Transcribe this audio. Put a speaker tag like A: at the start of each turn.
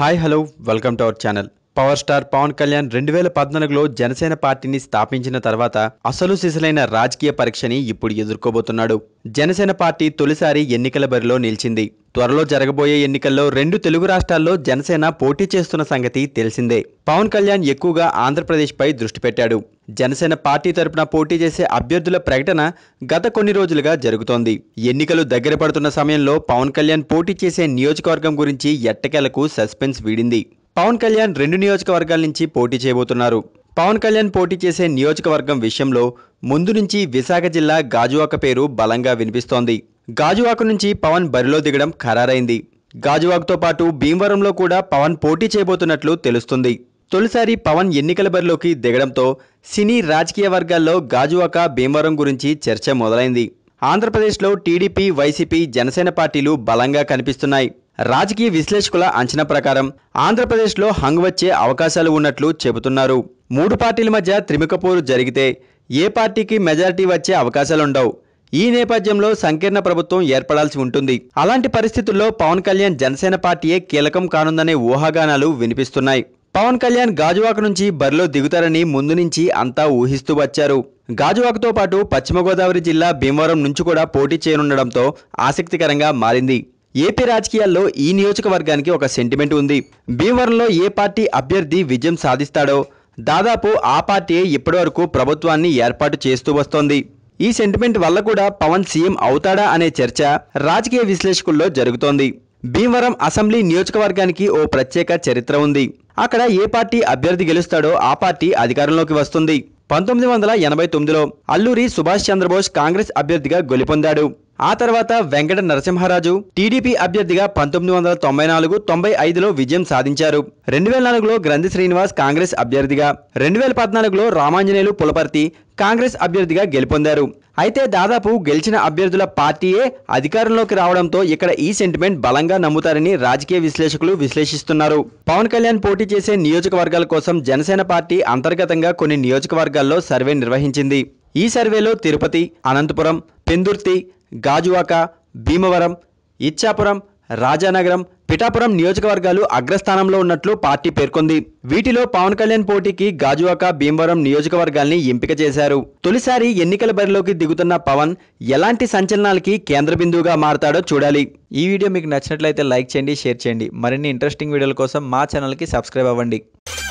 A: hi hello welcome to our channel power star Pawan Kalyan రెండు వేల పద్నాలుగులో జనసేన పార్టీని స్థాపించిన తర్వాత అసలు సిసలైన రాజకీయ పరీక్షని ఇప్పుడు ఎదుర్కోబోతున్నాడు జనసేన పార్టీ తొలిసారి ఎన్నికల బరిలో నిలిచింది త్వరలో జరగబోయే ఎన్నికల్లో రెండు తెలుగు రాష్ట్రాల్లో జనసేన పోటీ చేస్తున్న సంగతి తెలిసిందే పవన్ కళ్యాణ్ ఎక్కువగా ఆంధ్రప్రదేశ్పై దృష్టి పెట్టాడు జనసేన పార్టీ తరపున పోటీ చేసే అభ్యర్థుల ప్రకటన గత కొన్ని రోజులుగా జరుగుతోంది ఎన్నికలు దగ్గర పడుతున్న సమయంలో పవన్ కళ్యాణ్ పోటీ చేసే నియోజకవర్గం గురించి ఎట్టకేలకు సస్పెన్స్ వీడింది పవన్ కళ్యాణ్ రెండు నియోజకవర్గాల నుంచి పోటీ చేయబోతున్నారు పవన్ కళ్యాణ్ పోటీ చేసే నియోజకవర్గం విషయంలో ముందు నుంచి విశాఖ జిల్లా గాజువాక పేరు బలంగా వినిపిస్తోంది గాజువాక నుంచి పవన్ బరిలో దిగడం ఖరారైంది గాజువాకతో పాటు భీమవరంలో కూడా పవన్ పోటీ చేయబోతున్నట్లు తెలుస్తుంది తొలిసారి పవన్ ఎన్నికల బరిలోకి దిగడంతో సినీ రాజకీయ వర్గాల్లో గాజువాక భీమవరం గురించి చర్చ మొదలైంది ఆంధ్రప్రదేశ్లో టీడీపీ వైసీపీ జనసేన పార్టీలు బలంగా కనిపిస్తున్నాయి రాజకీయ విశ్లేషకుల అంచనా ప్రకారం ఆంధ్రప్రదేశ్లో హంగ్ వచ్చే అవకాశాలు ఉన్నట్లు చెబుతున్నారు మూడు పార్టీల మధ్య త్రిముఖపోరు జరిగితే ఏ పార్టీకి మెజారిటీ వచ్చే అవకాశాలుండవు ఈ నేపథ్యంలో సంకీర్ణ ప్రభుత్వం ఏర్పడాల్సి ఉంటుంది అలాంటి పరిస్థితుల్లో పవన్ కళ్యాణ్ జనసేన పార్టీయే కీలకం కానుందనే ఊహాగానాలు వినిపిస్తున్నాయి పవన్ కళ్యాణ్ గాజువాక నుంచి బరిలో దిగుతారని ముందు నుంచి అంతా ఊహిస్తూ వచ్చారు గాజువాకతో పాటు పశ్చిమ గోదావరి జిల్లా భీమవరం నుంచి కూడా పోటీ చేయనుండడంతో ఆసక్తికరంగా మారింది ఏపీ రాజకీయాల్లో ఈ నియోజకవర్గానికి ఒక సెంటిమెంట్ ఉంది భీమవరంలో ఏ పార్టీ అభ్యర్థి విజయం సాధిస్తాడో దాదాపు ఆ పార్టీయే ఇప్పటివరకు ప్రభుత్వాన్ని ఏర్పాటు చేస్తూ వస్తోంది ఈ సెంటిమెంట్ వల్ల కూడా పవన్ సీఎం అవుతాడా అనే చర్చ రాజకీయ విశ్లేషకుల్లో జరుగుతోంది భీమవరం అసెంబ్లీ నియోజకవర్గానికి ఓ ప్రత్యేక చరిత్ర ఉంది అక్కడ ఏ పార్టీ అభ్యర్థి గెలుస్తాడో ఆ పార్టీ అధికారంలోకి వస్తుంది పంతొమ్మిది వందల ఎనభై తొమ్మిదిలో అల్లూరి సుభాష్ చంద్రబోస్ కాంగ్రెస్ అభ్యర్థిగా గెలుపొందాడు ఆ తర్వాత వెంకట నరసింహారాజు టీడీపీ అభ్యర్థిగా పంతొమ్మిది వందల తొంభై నాలుగు తొంభై ఐదులో విజయం సాధించారు రెండు వేల నాలుగులో గ్రంథి శ్రీనివాస్ కాంగ్రెస్ అభ్యర్థిగా రెండు వేల పద్నాలుగులో రామాంజనేయులు పులపర్తి కాంగ్రెస్ అభ్యర్థిగా గెలుపొందారు అయితే దాదాపు గెలిచిన అభ్యర్థుల పార్టీయే అధికారంలోకి రావడంతో ఇక్కడ ఈ సెంటిమెంట్ బలంగా నమ్ముతారని రాజకీయ విశ్లేషకులు విశ్లేషిస్తున్నారు పవన్ కళ్యాణ్ పోటీ చేసే నియోజకవర్గాల కోసం జనసేన పార్టీ అంతర్గతంగా కొన్ని నియోజకవర్గాల్లో సర్వే నిర్వహించింది ఈ సర్వేలో తిరుపతి అనంతపురం పెందుర్తి గాజువాక భీమవరం ఇచ్చాపురం రాజానగరం పిఠాపురం నియోజకవర్గాలు అగ్రస్థానంలో ఉన్నట్లు పార్టీ పేర్కొంది వీటిలో పవన్ కళ్యాణ్ పోటీకి గాజువాక భీమవరం నియోజకవర్గాల్ని ఎంపిక చేశారు తొలిసారి ఎన్నికల బరిలోకి దిగుతున్న పవన్ ఎలాంటి సంచలనాలకి కేంద్ర బిందువుగా మారతాడో చూడాలి ఈ వీడియో మీకు నచ్చినట్లయితే లైక్ చేయండి షేర్ చేయండి మరిన్ని ఇంట్రెస్టింగ్ వీడియోల కోసం మా ఛానల్కి సబ్స్క్రైబ్ అవ్వండి